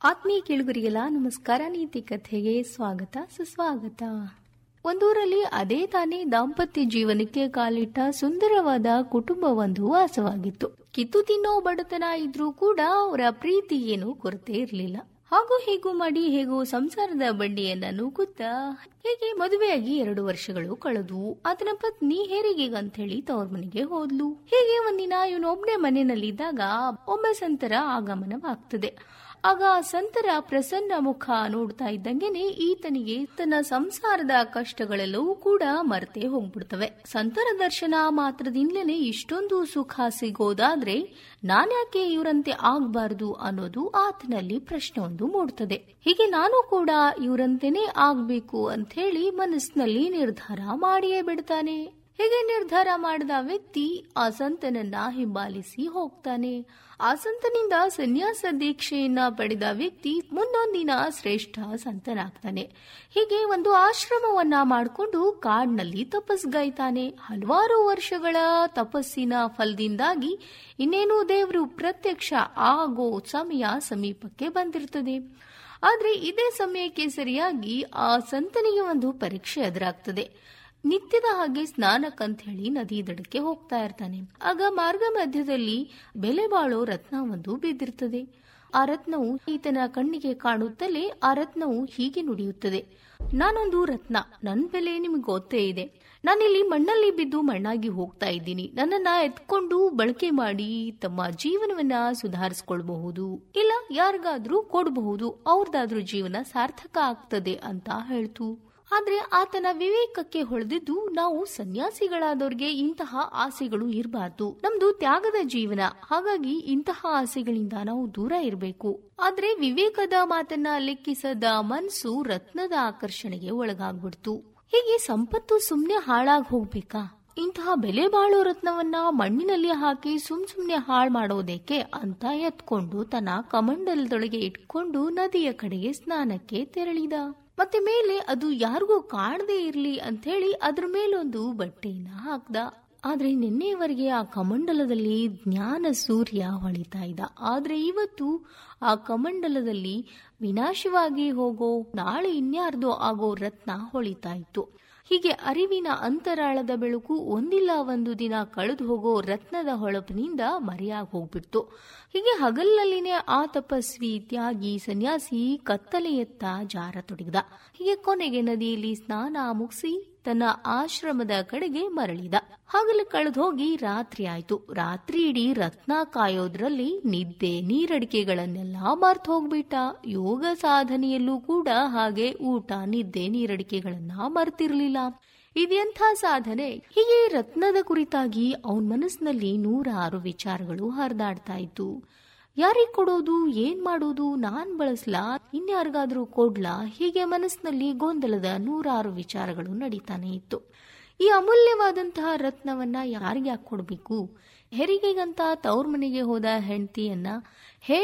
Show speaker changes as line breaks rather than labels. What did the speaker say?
ಆತ್ಮೀಯ ಕೇಳುಗರಿಗೆಲ್ಲ ನಮಸ್ಕಾರ ನೀತಿ ಕಥೆಗೆ ಸ್ವಾಗತ ಸುಸ್ವಾಗತ ಒಂದೂರಲ್ಲಿ ಅದೇ ತಾನೇ ದಾಂಪತ್ಯ ಜೀವನಕ್ಕೆ ಕಾಲಿಟ್ಟ ಸುಂದರವಾದ ಕುಟುಂಬವೊಂದು ವಾಸವಾಗಿತ್ತು ಕಿತ್ತು ತಿನ್ನೋ ಬಡತನ ಇದ್ರೂ ಕೂಡ ಅವರ ಪ್ರೀತಿ ಏನು ಕೊರತೆ ಇರಲಿಲ್ಲ ಹಾಗೂ ಹೀಗೂ ಮಾಡಿ ಹೇಗೂ ಸಂಸಾರದ ಬಂಡಿಯನ್ನ ನೂಕುತ್ತಾ ಹೇಗೆ ಮದುವೆಯಾಗಿ ಎರಡು ವರ್ಷಗಳು ಕಳೆದ್ವು ಆತನ ಪತ್ನಿ ಹೆರಿಗೆಗಂತ ಹೇಳಿ ತವ್ರ ಮನೆಗೆ ಹೋದ್ಲು ಹೀಗೆ ಒಂದಿನ ಇವನೊಬ್ನೇ ಮನೆಯಲ್ಲಿದ್ದಾಗ ಒಮ್ಮೆ ಸಂತರ ಆಗಮನವಾಗ್ತದೆ ಆಗ ಆ ಸಂತರ ಪ್ರಸನ್ನ ಮುಖ ನೋಡ್ತಾ ಇದ್ದಂಗೆನೆ ಈತನಿಗೆ ತನ್ನ ಸಂಸಾರದ ಕಷ್ಟಗಳೆಲ್ಲವೂ ಕೂಡ ಮರೆತೇ ಹೋಗ್ಬಿಡ್ತವೆ ಸಂತರ ದರ್ಶನ ಮಾತ್ರದಿಂದಲೇ ಇಷ್ಟೊಂದು ಸುಖ ಸಿಗೋದಾದ್ರೆ ನಾನ್ಯಾಕೆ ಇವರಂತೆ ಆಗ್ಬಾರ್ದು ಅನ್ನೋದು ಆತನಲ್ಲಿ ಪ್ರಶ್ನೆ ಒಂದು ಮೂಡ್ತದೆ ಹೀಗೆ ನಾನು ಕೂಡ ಇವರಂತೆನೇ ಆಗ್ಬೇಕು ಅಂತ ಹೇಳಿ ಮನಸ್ಸಿನಲ್ಲಿ ನಿರ್ಧಾರ ಮಾಡಿಯೇ ಬಿಡ್ತಾನೆ ಹೀಗೆ ನಿರ್ಧಾರ ಮಾಡಿದ ವ್ಯಕ್ತಿ ಆ ಸಂತನನ್ನ ಹಿಂಬಾಲಿಸಿ ಹೋಗ್ತಾನೆ ಆ ಸಂತನಿಂದ ಸನ್ಯಾಸ ದೀಕ್ಷೆಯನ್ನ ಪಡೆದ ವ್ಯಕ್ತಿ ಮುಂದೊಂದಿನ ಶ್ರೇಷ್ಠ ಸಂತನಾಗ್ತಾನೆ ಹೀಗೆ ಒಂದು ಆಶ್ರಮವನ್ನ ಮಾಡಿಕೊಂಡು ಕಾಡ್ನಲ್ಲಿ ತಪಸ್ಗೈತಾನೆ ಹಲವಾರು ವರ್ಷಗಳ ತಪಸ್ಸಿನ ಫಲದಿಂದಾಗಿ ಇನ್ನೇನು ದೇವರು ಪ್ರತ್ಯಕ್ಷ ಆಗೋ ಸಮಯ ಸಮೀಪಕ್ಕೆ ಬಂದಿರ್ತದೆ ಆದ್ರೆ ಇದೇ ಸಮಯಕ್ಕೆ ಸರಿಯಾಗಿ ಆ ಸಂತನಿಗೆ ಒಂದು ಪರೀಕ್ಷೆ ಎದುರಾಗ್ತದೆ ನಿತ್ಯದ ಹಾಗೆ ಸ್ನಾನಕ್ಕಂತ ಹೇಳಿ ನದಿ ದಡಕ್ಕೆ ಹೋಗ್ತಾ ಇರ್ತಾನೆ ಆಗ ಮಾರ್ಗ ಮಧ್ಯದಲ್ಲಿ ಬೆಲೆ ಬಾಳೋ ರತ್ನ ಒಂದು ಬಿದ್ದಿರ್ತದೆ ಆ ರತ್ನವು ಈತನ ಕಣ್ಣಿಗೆ ಕಾಣುತ್ತಲೇ ಆ ರತ್ನವು ಹೀಗೆ ನುಡಿಯುತ್ತದೆ ನಾನೊಂದು ರತ್ನ ನನ್ ಬೆಲೆ ನಿಮ್ಗೆ ಗೊತ್ತೇ ಇದೆ ನಾನಿಲ್ಲಿ ಮಣ್ಣಲ್ಲಿ ಬಿದ್ದು ಮಣ್ಣಾಗಿ ಹೋಗ್ತಾ ಇದ್ದೀನಿ ನನ್ನನ್ನ ಎತ್ಕೊಂಡು ಬಳಕೆ ಮಾಡಿ ತಮ್ಮ ಜೀವನವನ್ನ ಸುಧಾರಿಸ್ಕೊಳ್ಬಹುದು ಇಲ್ಲ ಯಾರಿಗಾದ್ರೂ ಕೊಡಬಹುದು ಅವ್ರದಾದ್ರೂ ಜೀವನ ಸಾರ್ಥಕ ಆಗ್ತದೆ ಅಂತ ಹೇಳ್ತು ಆದ್ರೆ ಆತನ ವಿವೇಕಕ್ಕೆ ಹೊಳೆದಿದ್ದು ನಾವು ಸನ್ಯಾಸಿಗಳಾದವ್ರಿಗೆ ಇಂತಹ ಆಸೆಗಳು ಇರಬಾರ್ದು ನಮ್ದು ತ್ಯಾಗದ ಜೀವನ ಹಾಗಾಗಿ ಇಂತಹ ಆಸೆಗಳಿಂದ ನಾವು ದೂರ ಇರಬೇಕು ಆದ್ರೆ ವಿವೇಕದ ಮಾತನ್ನ ಲೆಕ್ಕಿಸದ ಮನಸ್ಸು ರತ್ನದ ಆಕರ್ಷಣೆಗೆ ಒಳಗಾಗ್ಬಿಡ್ತು ಹೀಗೆ ಸಂಪತ್ತು ಸುಮ್ನೆ ಹಾಳಾಗ್ ಹೋಗ್ಬೇಕಾ ಇಂತಹ ಬೆಲೆ ಬಾಳೋ ರತ್ನವನ್ನ ಮಣ್ಣಿನಲ್ಲಿ ಹಾಕಿ ಸುಮ್ ಸುಮ್ನೆ ಹಾಳು ಮಾಡೋದೇಕೆ ಅಂತ ಎತ್ಕೊಂಡು ತನ್ನ ಕಮಂಡಲದೊಳಗೆ ಇಟ್ಕೊಂಡು ನದಿಯ ಕಡೆಗೆ ಸ್ನಾನಕ್ಕೆ ತೆರಳಿದ ಮತ್ತೆ ಮೇಲೆ ಅದು ಯಾರಿಗೂ ಕಾಣದೇ ಇರ್ಲಿ ಅಂತ ಹೇಳಿ ಅದ್ರ ಮೇಲೊಂದು ಬಟ್ಟೆಯನ್ನ ಹಾಕ್ದ ಆದ್ರೆ ನಿನ್ನೆವರೆಗೆ ಆ ಕಮಂಡಲದಲ್ಲಿ ಜ್ಞಾನ ಸೂರ್ಯ ಹೊಳಿತಾ ಇದ್ದ ಆದ್ರೆ ಇವತ್ತು ಆ ಕಮಂಡಲದಲ್ಲಿ ವಿನಾಶವಾಗಿ ಹೋಗೋ ನಾಳೆ ಇನ್ಯಾರ್ದೋ ಆಗೋ ರತ್ನ ಹೊಳಿತಾ ಇತ್ತು ಹೀಗೆ ಅರಿವಿನ ಅಂತರಾಳದ ಬೆಳಕು ಒಂದಿಲ್ಲ ಒಂದು ದಿನ ಕಳೆದು ಹೋಗೋ ರತ್ನದ ಹೊಳಪಿನಿಂದ ಮರೆಯಾಗಿ ಹೋಗ್ಬಿಡ್ತು ಹೀಗೆ ಹಗಲಿನಲ್ಲಿನೇ ಆ ತಪಸ್ವಿ ತ್ಯಾಗಿ ಸನ್ಯಾಸಿ ಕತ್ತಲೆಯತ್ತ ಜಾರತೊಡಗಿದ ಹೀಗೆ ಕೊನೆಗೆ ನದಿಯಲ್ಲಿ ಸ್ನಾನ ಮುಗಿಸಿ ತನ್ನ ಆಶ್ರಮದ ಕಡೆಗೆ ಮರಳಿದ ಹಗಲು ಕಳೆದು ಹೋಗಿ ರಾತ್ರಿ ಆಯ್ತು ರಾತ್ರಿ ಇಡೀ ರತ್ನ ಕಾಯೋದ್ರಲ್ಲಿ ನಿದ್ದೆ ನೀರಡಿಕೆಗಳನ್ನೆಲ್ಲ ಮರ್ತು ಹೋಗ್ಬಿಟ್ಟ ಯೋಗ ಸಾಧನೆಯಲ್ಲೂ ಕೂಡ ಹಾಗೆ ಊಟ ನಿದ್ದೆ ನೀರಡಿಕೆಗಳನ್ನ ಮರ್ತಿರ್ಲಿಲ್ಲ ಇದೆಂಥ ಸಾಧನೆ ಹೀಗೆ ರತ್ನದ ಕುರಿತಾಗಿ ಅವನ ಮನಸ್ಸಿನಲ್ಲಿ ನೂರಾರು ವಿಚಾರಗಳು ಹರಿದಾಡ್ತಾ ಇತ್ತು ಯಾರಿಗ್ ಕೊಡೋದು ಏನ್ ಮಾಡೋದು ನಾನ್ ಬಳಸ್ಲಾ ಇನ್ಯಾರಿಗಾದ್ರೂ ಕೊಡ್ಲಾ ಹೀಗೆ ಮನಸ್ಸಿನಲ್ಲಿ ಗೊಂದಲದ ನೂರಾರು ವಿಚಾರಗಳು ನಡೀತಾನೆ ಇತ್ತು ಈ ಅಮೂಲ್ಯವಾದಂತಹ ರತ್ನವನ್ನ ಯಾರಿಗೆ ಕೊಡ್ಬೇಕು ಹೆರಿಗೆಗಂತ ತವ್ರ ಮನೆಗೆ ಹೋದ ಹೆಂಡತಿಯನ್ನ